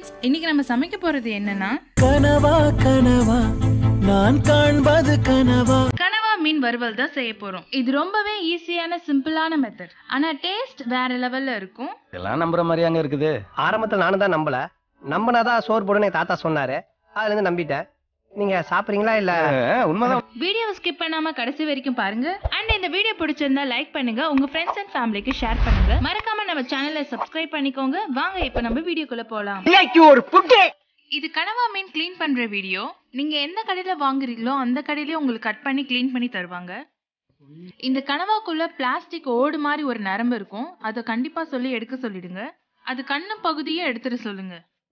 Friends இன்னைக்கு நம்ம சமைக்க போறது என்னன்னா கனவா கனவா நான் காண்பது கனவா கனவா மீன் வறுவல் தான் செய்ய போறோம் இது ரொம்பவே ஈஸியான சிம்பிளான மெத்தட் ஆனா டேஸ்ட் வேற லெவல்ல இருக்கும் இதெல்லாம் நம்புற மாதிரி அங்க இருக்குது ஆரம்பத்துல நானும் தான் நம்பல நம்பினாதான் சோறு போடுன்னு என் தாத்தா சொன்னாரு அதுல இருந்து நம்பிட்டேன் நீங்க சாப்பிடுறீங்களா இல்ல அஹ், உண்மைதான் வீடியோவை ஸ்கிப் பண்ணாம கடைசி வரைக்கும் பாருங்க அண்ட் இந்த வீடியோ பிடிச்சிருந்தா லைக் பண்ணுங்க உங்க ஃப்ரெண்ட்ஸ் அண்ட் ஃபேமிலிக்கு ஷேர் பண்ணுங்க மறக்காம நம்ம சேனலை சப்ஸ்கிரைப் பண்ணிக்கோங்க வாங்க இப்போ நம்ம வீடியோக்குள்ள போலாம் ஒரு புட்டு இது கனவா மீன் க்ளீன் பண்ற வீடியோ நீங்க எந்த கடையில வாங்குறீங்களோ அந்த கடையிலே உங்களுக்கு கட் பண்ணி க்ளீன் பண்ணி தருவாங்க இந்த கனவாக்குள்ள பிளாஸ்டிக் ஓடு மாதிரி ஒரு நரம்பு இருக்கும் அதை கண்டிப்பா சொல்லி எடுக்க சொல்லிடுங்க அது கண்ணு பகுதியை எடுத்துட சொல்லுங்க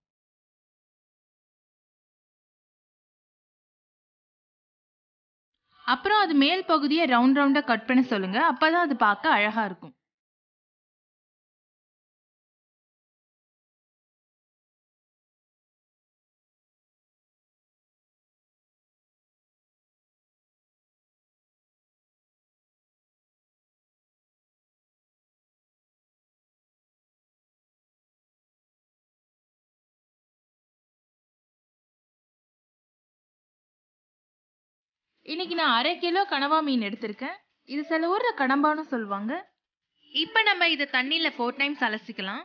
அப்புறம் அது மேல் பகுதியை ரவுண்ட் ரவுண்டா கட் பண்ண சொல்லுங்க அப்பதான் அது பார்க்க அழகா இருக்கும் இன்னைக்கு நான் அரை கிலோ கனவா மீன் எடுத்திருக்கேன் இது சில ஊர்ல கடம்பான்னு சொல்லுவாங்க இப்போ நம்ம இதை தண்ணியில ஃபோர் டைம்ஸ் அலசிக்கலாம்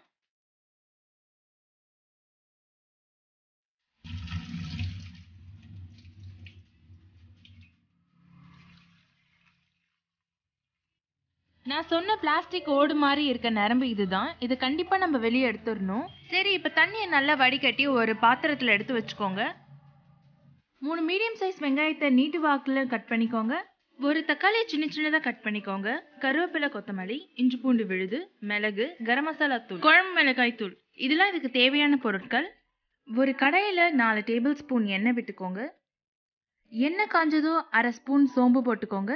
நான் சொன்ன பிளாஸ்டிக் ஓடு மாதிரி இருக்க நரம்பு இதுதான் இது கண்டிப்பா நம்ம வெளியே எடுத்துடணும் சரி இப்போ தண்ணியை நல்லா வடிகட்டி ஒரு பாத்திரத்துல எடுத்து வச்சுக்கோங்க மூணு மீடியம் சைஸ் வெங்காயத்தை நீட்டு வாக்குல கட் பண்ணிக்கோங்க ஒரு தக்காளியை சின்ன சின்னதாக கட் பண்ணிக்கோங்க கருவேப்பிலை கொத்தமல்லி இஞ்சி பூண்டு விழுது மிளகு கரம் மசாலா தூள் குழம்பு மிளகாய் தூள் இதெல்லாம் இதுக்கு தேவையான பொருட்கள் ஒரு கடாயில் நாலு டேபிள் ஸ்பூன் எண்ணெய் விட்டுக்கோங்க எண்ணெய் காஞ்சதோ அரை ஸ்பூன் சோம்பு போட்டுக்கோங்க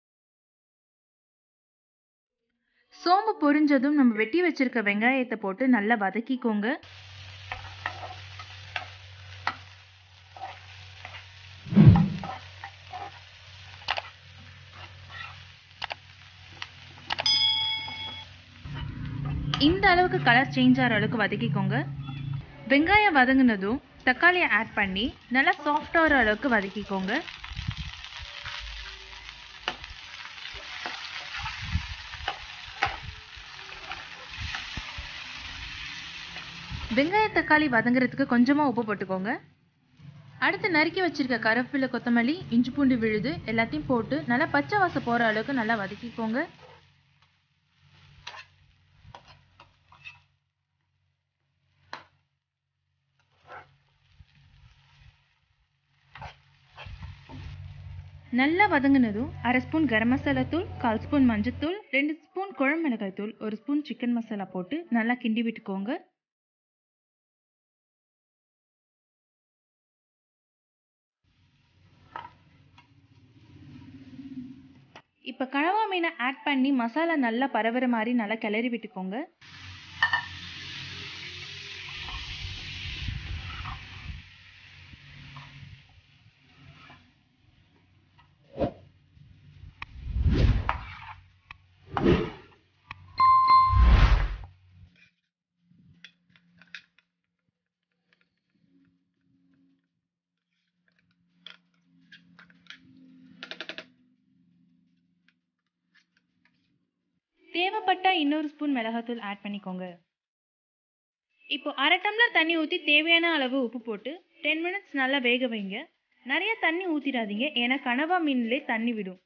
சோம்பு பொரிஞ்சதும் நம்ம வெட்டி வச்சிருக்க வெங்காயத்தை போட்டு நல்லா வதக்கிக்கோங்க இந்த அளவுக்கு கலர் சேஞ்ச் ஆகிற அளவுக்கு வதக்கிக்கோங்க வெங்காயம் வதங்கினதும் தக்காளியை ஆட் பண்ணி நல்லா சாஃப்ட் ஆகிற அளவுக்கு வதக்கிக்கோங்க வெங்காய தக்காளி வதங்குறதுக்கு கொஞ்சமாக உப்பு போட்டுக்கோங்க அடுத்து நறுக்கி வச்சிருக்க கருவேப்பிலை கொத்தமல்லி இஞ்சி பூண்டு விழுது எல்லாத்தையும் போட்டு நல்லா பச்சை வாசம் போகிற அளவுக்கு நல்லா வதக்கிக்கோங்க நல்லா வதங்கினதும் அரை ஸ்பூன் கரம் மசாலா தூள் கால் ஸ்பூன் மஞ்சத்தூள் ரெண்டு ஸ்பூன் குழம்பு மிளகாய் தூள் ஒரு ஸ்பூன் சிக்கன் மசாலா போட்டு நல்லா கிண்டி விட்டுக்கோங்க இப்போ கனவா மீனை ஆட் பண்ணி மசாலா நல்லா பரவுற மாதிரி நல்லா கிளறி விட்டுக்கோங்க தேவைப்பட்டா இன்னொரு ஸ்பூன் மிளகாத்தூள் ஆட் பண்ணிக்கோங்க இப்போ அரை டம்ளர் தண்ணி ஊற்றி தேவையான அளவு உப்பு போட்டு டென் மினிட்ஸ் நல்லா வேக வைங்க நிறைய தண்ணி ஊற்றிடாதீங்க ஏன்னா கனவா மீன்லே தண்ணி விடும்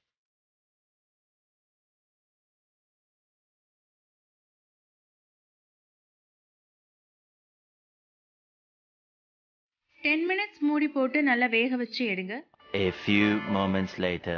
டென் மினிட்ஸ் மூடி போட்டு நல்லா வேக வச்சு எடுங்க A few moments later.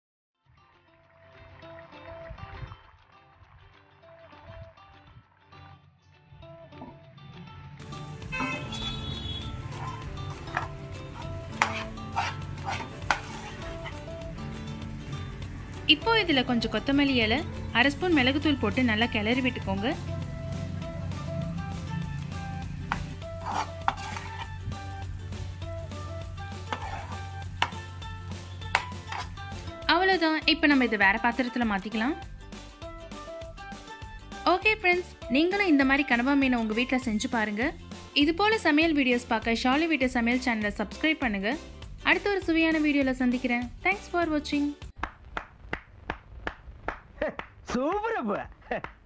இப்போ இதில் கொஞ்சம் கொத்தமல்லி இலை அரை ஸ்பூன் மிளகுத்தூள் போட்டு நல்லா கிளறி விட்டுக்கோங்க அவ்வளோதான் இப்போ நம்ம இதை வேற பாத்திரத்தில் மாற்றிக்கலாம் ஓகே ஃப்ரெண்ட்ஸ் நீங்களும் இந்த மாதிரி கனவா மீனை உங்கள் வீட்டில் செஞ்சு பாருங்க இது போல சமையல் வீடியோஸ் பார்க்க ஷாலி வீட்டு சமையல் சேனலை சப்ஸ்கிரைப் பண்ணுங்க அடுத்த ஒரு சுவையான வீடியோவில் சந்திக்கிறேன் தேங்க்ஸ் ஃபார் வாட்சிங் சூப்பர்